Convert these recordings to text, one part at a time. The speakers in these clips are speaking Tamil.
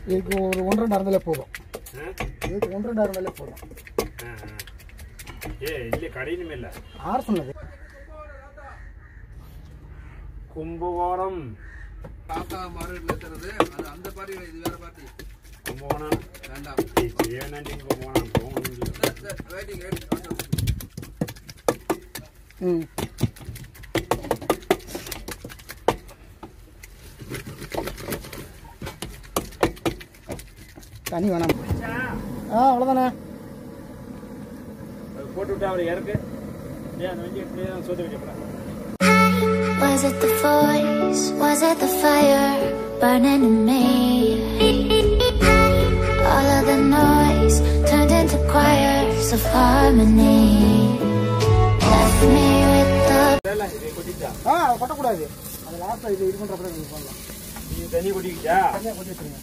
இதுக்கு ஒரு ஒன்றரை நேரத்தில் போதும் ஆ? இதுக்கு ஒன்றரை நேரத்தில் போதும் ஆ, ஆ. ஏ ಇಲ್ಲಿ ಕಡಿಮೆ ಇಲ್ಲ யார் சொன்னது கும்பகோணம் தாத்தா மார்க்கெட்ல இருக்கிறது அது அந்த பார்ட்டி இது வேற பார்ட்டி கும்பகோணம் வேண்டாம் ஏனாண்டி கும்பகோணம் போகணும் வெயிட்டிங் ம் தண்ணி வேணாம் ஆ அவ்வளோதானே போட்டு விட்டு அவர் இறக்கு ஏன் அந்த வண்டி இப்படியே தான் சோத்து வைக்கப்படாது Was it the voice? Was it the fire burning in me? All of the noise turned into choirs of harmony. Left me with the இதெல்லாம் இதை கொட்டிட்டா ஆ அதை கொட்டக்கூடாது அது லாஸ்ட்டில் இது இது பண்ணுறப்ப இது பண்ணலாம் நீ தண்ணி கொட்டிக்கிட்டா தனியாக கொட்டி வச்சுருங்க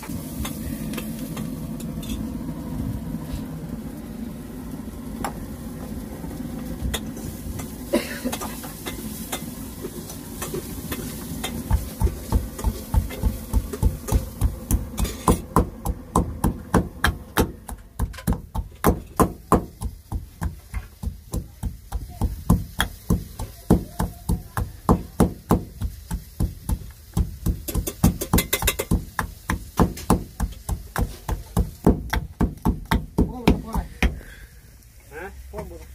போதும் போகிறேன் ఆ? போதும் போதும்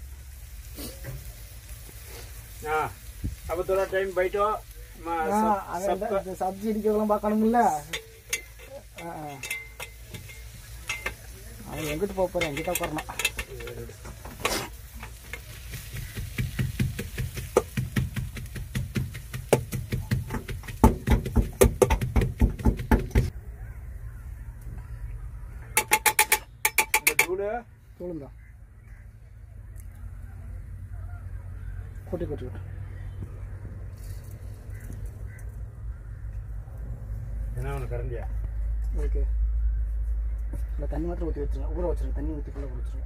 ఆ. अब थोड़ा टाइम बैठो मैं ஆ, सब- அது सबका இந்த சப்ஜி அடிக்கிறதெல்லாம் பார்க்கணும்ல ஆ, ஆ. அவன் எங்கிட்டு போக போகிறேன் எங்கிட்ட போகிறேன் இந்த தூளு தூளுந்தா கொட்டி கொட்டி கொட்டி என்ன ஒன்று கரண்டியா ஓகே இல்லை தண்ணி மாத்திரம் ஊற்றி வச்சுருங்க ஊற வச்சுருங்க தண்ணி ஊற்றி ஃபுல்லாக குடிச்சிருங்க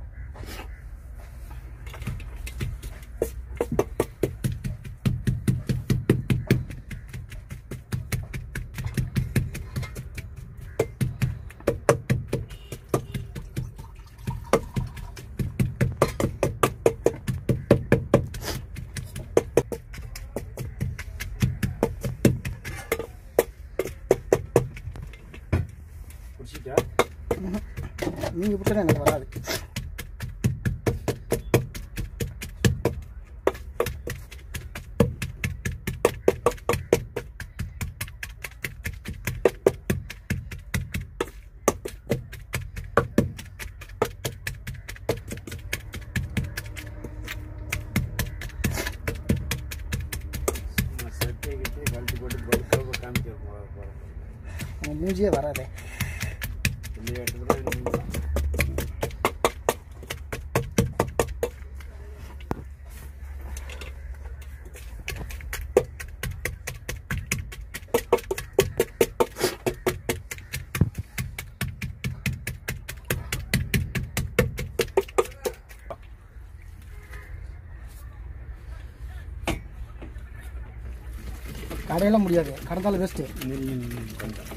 குடிச்சிட்டா நீங்கள் பிடிச்சா எனக்கு வராது சும்மா சட்டை கிட்டே கழட்டி போட்டு பல்காக காமிக்க போகிறேன் உங்கள் மூஞ்சியே வராதே இல்லையா எடுத்துட்டு தான் இன்னும் கடையெல்லாம் முடியாது கடந்தாலும் வேஸ்ட்டு கொஞ்சம்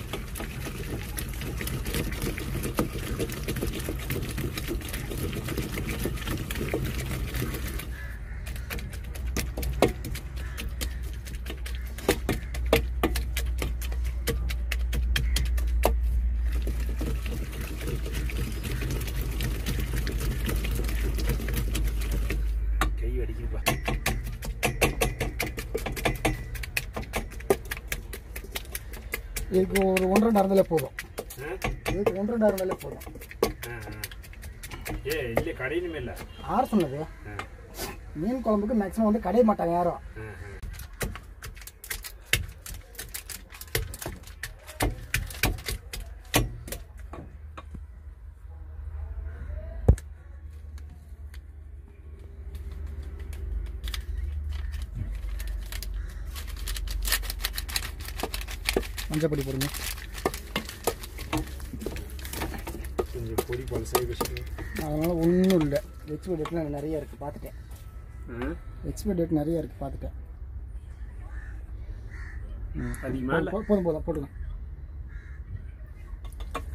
கை அடிக்குதுப்பா இதுக்கு ஒரு ஒன்றரை நேரத்தில் போதும் ஆ? இதுக்கு ஒன்றரை நேரத்தில் போதும் ஆ, ஆ. ஏ ಇಲ್ಲಿ ಕಡಿಮೆ ಇಲ್ಲ யார் சொன்னது ஆ, மீன் குழம்புக்கு மேக்ஸிமம் வந்து கடைய மாட்டாங்க யாரும் ஆ, ஆ. மஞ்சப்பொடி போடுங்க கொஞ்சம் பொடி பழசாகி வச்சுட்டு அதனால் ஒன்றும் இல்லை எக்ஸ்பைரி டேட்லாம் நிறைய இருக்குது பார்த்துட்டேன் எக்ஸ்பைரி டேட் நிறைய இருக்குது பார்த்துட்டேன் அதிகமாக இல்லை போ- போதும் போதும் போடுங்க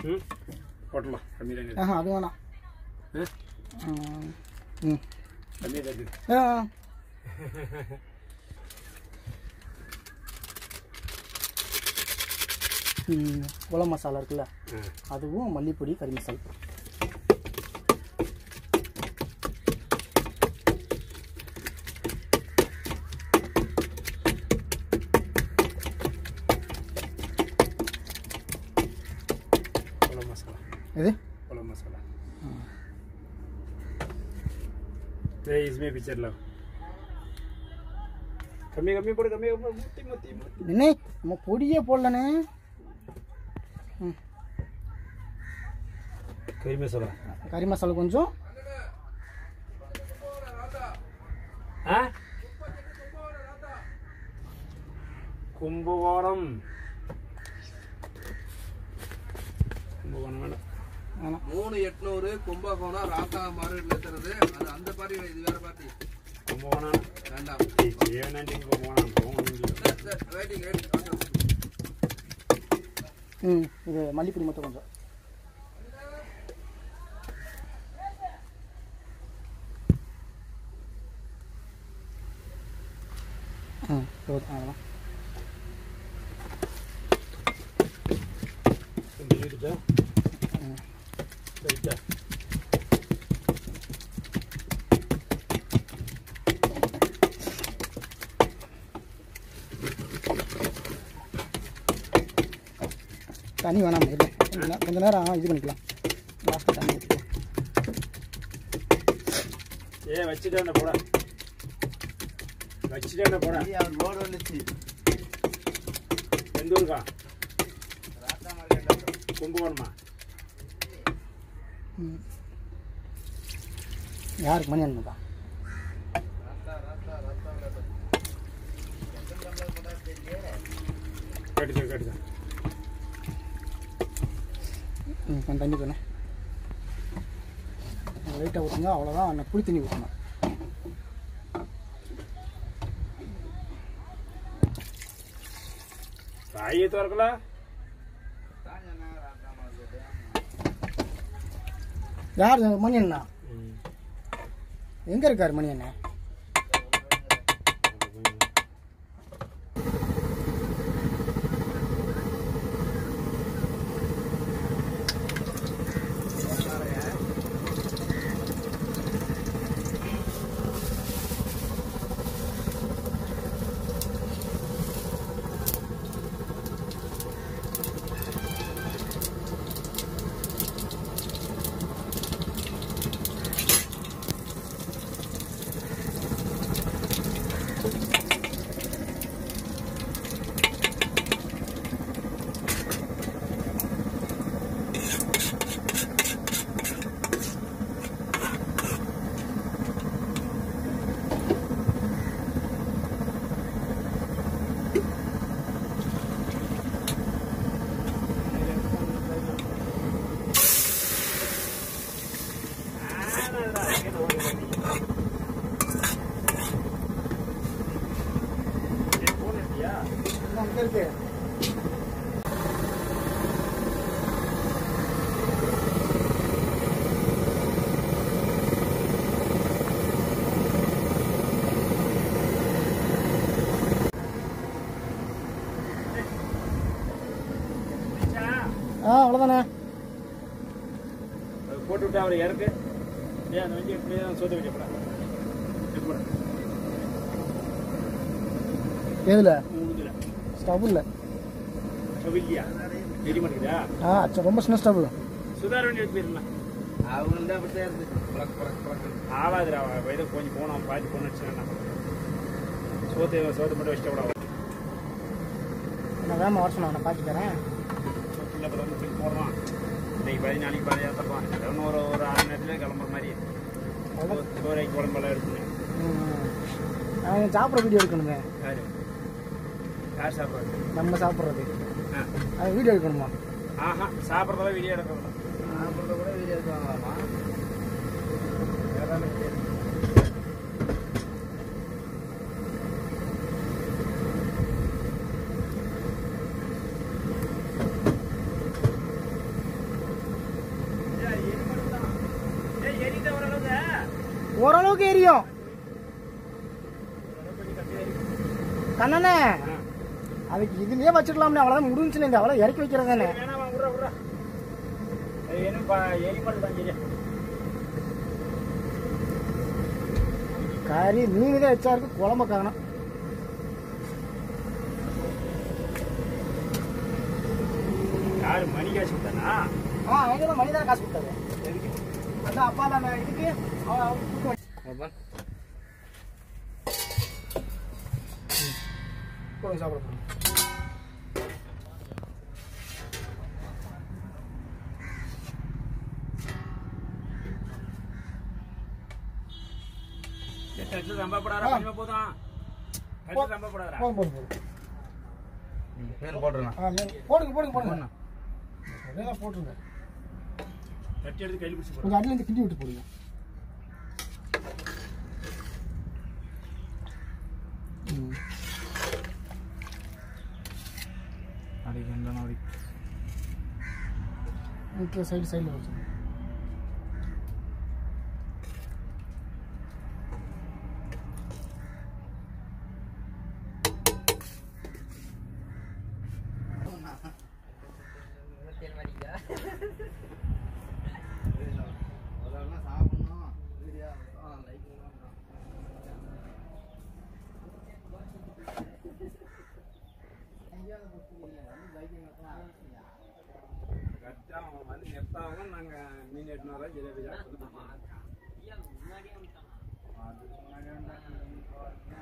ம் போட்டலாம் கம்மி தான் ஆஹா அது வேணாம் ம். ம் கம்மியாக தான் இருக்குது ஆ ம், குழம்பு மசாலா இருக்குல்ல ஆ அதுவும் மல்லிப்பொடி கறி மசாலா குழம்பு மசாலா இது குழம்பு मसाला ये इसमें पिक्चर लो कमी कमी पड़ कमी ऊपर मोती मोती मोती என்ன நம்ம பொடியே போடலண்ணே ம் करी मसाला கறி மசாலா கொஞ்சம் हाँ கும்பகோணம் கும்பகோணம் வேண்டாம் வேணாம் மூணு எட்நூறு கும்பகோணம் ராத்தா மார்க்கெட்ல இருக்கிறது அது அந்த பார்ட்டி இது வேற பார்ட்டி கும்பகோணம் வேண்டாம் ஏனாண்டி கும்பகோணம் போகணும் வெயிட்டிங் வெயிட்டிங் ம் இது மல்லிப்பொடி மட்டும் கொஞ்சம் ம் போதும் அதெல்லாம் கொஞ்சம் இருக்குதா ரைட்டா தண்ணி வேணாம் இல்லை கொஞ்ச நே- கொஞ்ச நேரம் இது பண்ணிக்கலாம் லாஸ்ட்டில் தண்ணி ஊற்றிக்கலாம் ஏ வச்சுட்டேன் போட வச்சுட்டேன் போட அவர் போர்டு வந்துச்சு எந்த ஊருக்கா கும்பகோணமா ம் யாருக்கு மணி அண்ணா கேட்டுக்க கேட்டுக்க ம் கொஞ்சம் தண்ணி தானே லைட்டாக ஊற்றுங்க அவ்வளோதான் அந்த புளி தண்ணி ஊற்றணும் தாயை திறக்கல யார் இது மணி அண்ணா எங்கே இருக்கார் மணி அண்ணா அங்கே இருக்கு ஆ அவ்வளோதானே போட்டு விட்டு அவரை இறக்கு ஏன் அந்த வண்டி எப்படி சொத்த வைக்கப்படா எதில் மூணுல ஸ்டவ் இல்லை இல்லையா தெரிய மாட்டேங்குதா ஆ சரி, ரொம்ப சின்ன ஸ்டவ் சுதார வண்டி எடுத்து போயிருந்தேன் அவங்களுக்கு தான் அப்படித்தான் இருக்கு பழக்க பழக்க பழக்க ஆவாதுடா வயது கொஞ்சம் போனோம் பாதி போன வச்சுனா சோத்து சோத்து மட்டும் வச்சுட்டு கூட நான் வேமா வர சொன்னேன் நான் பார்த்து தரேன் சோத்துல அப்புறம் வந்து தூக்கி போடுறோம் இன்னைக்கு பாதி நாளைக்கு பாதி ஏற்றப்போம் இன்னும் ஒரு ஒரு ஆறு நேரத்துல கிளம்புற மாதிரி சோறைக்கு குழம்பெல்லாம் எடுத்துனேன் ம். அவன் சாப்பிட்ற வீடியோ எடுக்கணுமே யாரு யார் சாப்பிட்றது நம்ம சாப்பிட்றது ஆ அது வீடியோ எடுக்கணுமா ஆஹா சாப்பிட்றதெல்லாம் வீடியோ எடுக்கிறோம் சாப்பிட்றத கூட வீடியோ எடுப்பாங்களாமா ஓரளவுக்கு எரியும் கண்ணனே அதுக்கு இதுலயே வச்சிடலாம்னே அவ்வளவுதான் முடிஞ்சுல இந்த அவ்வளவு இறக்கி வைக்கிறது தானே வேணாமா விட்றா விட்றா அது வேணும் பா எரிமல் தான் சரியா கறி மீன் தான் எச்சா இருக்கு குழம்ப காணும் யாரு மணி காசு தானா ஆ அவங்க தான் மணி தான் காசு கொடுத்தாரு அதான் அப்பா தான் இதுக்கு அவன் அவன் கூப்பிட்டு வந்து- போடுங்க சாப்பிட போடுங்க எட்டு நம்பப்படாதா கொஞ்சமா போதும் எட்டு நம்பப்படாதா போதும் போதும் போதும் பேர் போட்டுருலாம் ஆ மே- போடுங்க போடுங்க போடுங்க அதெல்லாம் போட்டுருங்க கட்டி எடுத்து கையில் பிடிச்சி கொஞ்சம் அடியில் இருந்து கிண்டி விட்டு போடுங்க ம். அடிக்க அடி ஓகே சைடு சைடில் வச்சு கரெக்டாக அவன் வந்து நிறுத்தாவும் நாங்கள் மீன் எட்டுனு வரோம் ஜிலேபி சாப்பிட்டு அது முன்னாடியே வந்துட்டான்.